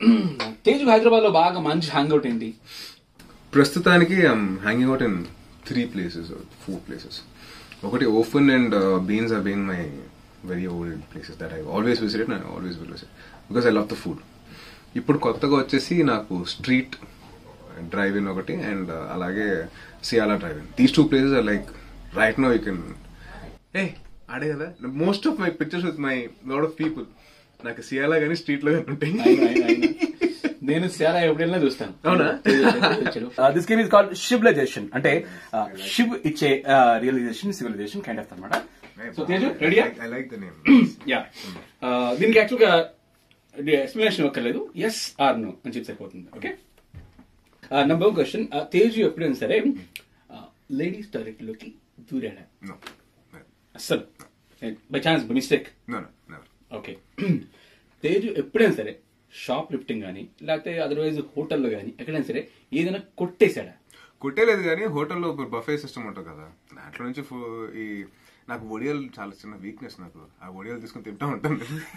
తేజు హైదరాబాద్ లో బాగా మంచి హ్యాంగ్ అవుట్ ఏంటి ప్రస్తుతానికి I'm hanging out in three places four places ఒకటి ఓఫన్ and beans are being my very old places that I always visit I always will visit because I love the food ఇప్పుడు కొత్తగా వచ్చేసి నాకు street drive in ఒకటి and అలాగే సియాలా drive in these two places are like right no you can a ఆడే కదా most of my pictures with my lot of people నాకు సియాలా కానీ స్ట్రీట్ లో కానీ ఉంటాయి అయినా, అయినా, అయినా. నేను సారా ఎప్పుడైనా చూస్తాను అవునా? This game is called shivilization అంటే షివ్ ఇచ్చే రియలైజేషన్ సివిలైజేషన్ కైండ్ ఆఫ్ అనమాట సో తేజు రెడీయా I like the name yeah దీనికి యాక్చువల్గా ఎక్స్ప్లెనేషన్ ఒక్కర్లేదు ఎస్ ఆర్ నో అని చెప్పి సరిపోతుంది okay number one question Teju ఎప్పుడైనా సరే లేడీస్ టాయిలెట్ లోకి దూరాడా నో అస్సలు by chance by mistake no no never okay Teju ఎప్పుడైనా సరే షాప్ లిఫ్టింగ్ కానీ లేకపోతే అదర్వైజ్ హోటల్లో కానీ ఎక్కడైనా సరే ఏదైనా కొట్టేశాడా కుట్టేలేదు కానీ హోటల్లో బఫే సిస్టమ్ ఉంటుంది కదా దాంట్లో నుంచి ఫు- ఈ నాకు ఒడియాలు చాలా చిన్న వీక్నెస్ నాకు ఆ ఒడియాలు తీసుకొని తింటా ఉంటాను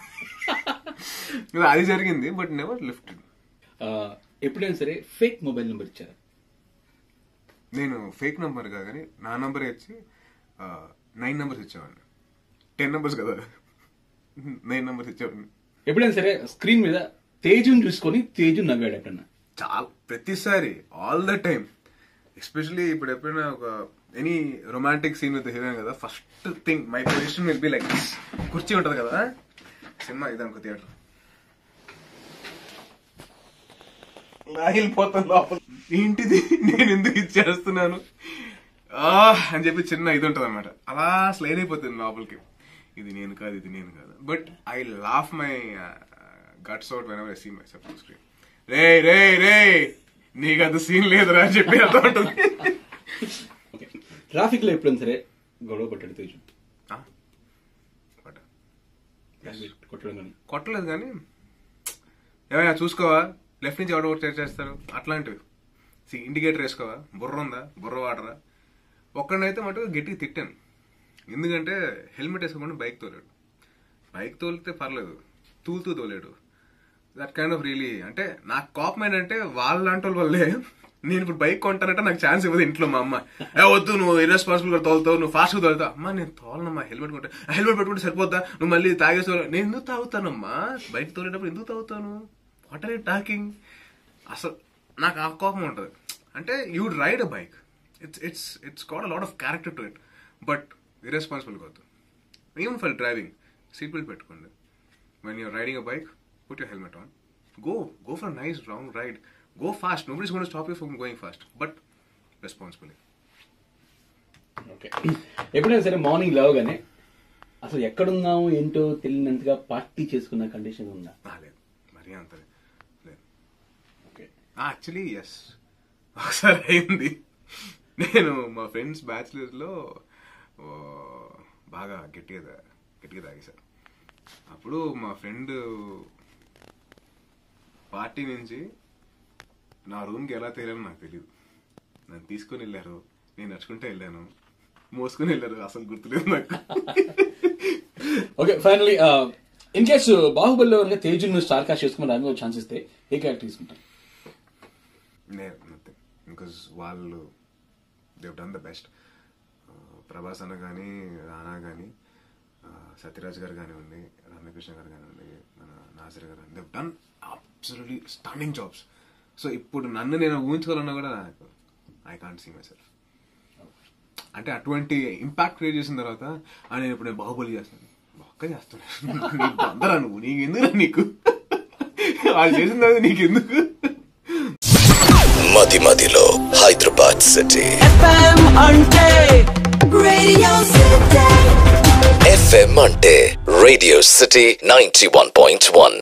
అది జరిగింది బట్ నెవర్ లిఫ్టెడ్ Uh, ఎప్పుడైనా సరే ఫేక్ మొబైల్ నెంబర్ ఇచ్చారా నేను ఫేక్ నంబర్ కాదు కానీ నా నంబర్ ఇచ్చి నైన్ నంబర్స్ ఇచ్చేవాడిని టెన్ నంబర్స్ కదా నైన్ నంబర్స్ ఇచ్చేవాడిని ఎప్పుడైనా సరే స్క్రీన్ మీద తేజుని చూసుకొని తేజు నవ్వాడు ఎప్పుడన్నా చాలా ప్రతిసారి ఆల్ ద టైమ్ ఎస్పెషలీ ఇప్పుడు ఎప్పుడైనా ఒక any romantic scene with heroine కదా first thing my position will be like కుర్చీ ఉంటది కదా సినిమా ఇదనుకో థియేటర్ లాగిలిపోతాను లోపల ఏంటిది నేను ఎందుకు ఇచ్చేస్తున్నాను ఆ అని చెప్పి చిన్న ఇది ఉంటది అనమాట అలా స్లైడ్ అయిపోతుంది లోపలికి ఇది నేను కాదు ఇది నేను కాదు but I laugh my guts out whenever see myself screen రే రే రే నీకు అంత సీన్ లేదురా అని చెప్పి అర్థం ఉంటుంది ఓకే ట్రాఫిక్ లో ఎప్పుడైనా సరే గొడవ పట్టాడు తేజు ఆ, కొట్ట. కొట్టడం కానీ కొట్టలేదు కానీ ఏమైనా చూసుకోవా లెఫ్ట్ నుంచి ఎవడో ఒకటి చేస్తారు అట్లాంటివి ఇండికేటర్ వేసుకోవా బుర్ర ఉందా బుర్ర వాడరా ఒక్కడనైతే మటుకు గట్టిగా తిట్టాను ఎందుకంటే హెల్మెట్ వేసుకోకుండా బైక్ తోలాడు బైక్ తోలితే పర్లేదు తూలుతూ తోలాడు దట్ కైండ్ ఆఫ్ రియలీ అంటే నాకు కోపం ఏంటంటే వాళ్ళ లాంటి వాళ్ళ వల్లే నేను ఇప్పుడు బైక్ కొంటానంటే నాకు ఛాన్స్ ఇవ్వదు ఇంట్లో మా అమ్మ ఏ వద్దు నువ్వు ఇర్రెస్పాన్సిబుల్ గా తోలుతావు నువ్వు ఫాస్ట్ గా తోలుతావు అమ్మా నేను తోలనమ్మా హెల్మెట్ కొంటా హెల్మెట్ పెట్టుకుంటే సరిపోద్దా నువ్వు మళ్ళీ తాగేసి నేను ఎందుకు తాగుతానమ్మా బైక్ తోలేటప్పుడు ఎందుకు తాగుతాను వాట్ ఆర్ యూ టాకింగ్ అసలు నాకు ఆ కోపం ఉంటుంది అంటే you ride a bike it's it's it's got a lot of character to it but irresponsible కాదు even for driving seat belt పెట్టుకోండి when you're riding a bike, put your helmet on. Go, go for a nice round ride. Go fast. Nobody's going to stop you from going fast, but responsibly. Okay ఎప్పుడైనా సరే morning లేవగానే అసలు ఎక్కడున్నాము ఏంటో తెలియనంతగా party చేసుకున్న condition ఉందా Ah, లేదు మరీ అంత లేదు ఓకే యాక్చువల్లీ ఎస్ ఒకసారి అయింది నేను మా ఫ్రెండ్స్ బ్యాచిలర్స్ లో ఓ, బాగా గట్టిగా తా- గట్టిగా తాగేశారు అప్పుడు మా ఫ్రెండ్ పార్టీ నుంచి నా రూమ్కి ఎలా తేలానో నాకు తెలియదు నన్ను తీసుకొని వెళ్ళారు నేను నడుచుకుంటే వెళ్ళాను మోసుకొని వెళ్ళారు అసలు గుర్తులేదు నాకు ఓకే ఫైనలీ ఇన్ కేస్ బాహుబలిలో కనుక తేజును స్టార్ కాస్ట్ చేసుకుని రాగా ఛాన్స్ ఇస్తే ఏ క్యారెక్టర్ తీసుకుంటారు లేదు నథింగ్ బికాజ్ వాళ్ళు they've done the best Prabhas అన్న కానీ రానా కానీ సత్యరాజ్ గారు కానివ్వండి రమ్యకృష్ణ గారు కానివ్వండి మన నాజర్ గారు they've done absolutely stunning jobs so ఇప్పుడు నన్ను నేను ఊహించుకోవాలన్నా కూడా నాకు I can't see myself అంటే అటువంటి ఇంపాక్ట్ క్రియేట్ చేసిన తర్వాత ఆ నేను ఇప్పుడు నేను బాహుబలి చేస్తాను ఒక్క చేస్తున్నాను నీకు అందరా నువ్వు నీకు ఎందుకు నీకు వాళ్ళు చేసిన తర్వాత నీకు ఎందుకు మది మదిలో హైదరాబాద్ సిటీ FM అంటే Radio City. ఎఫ్ఎం అంటే radio city ninety one point one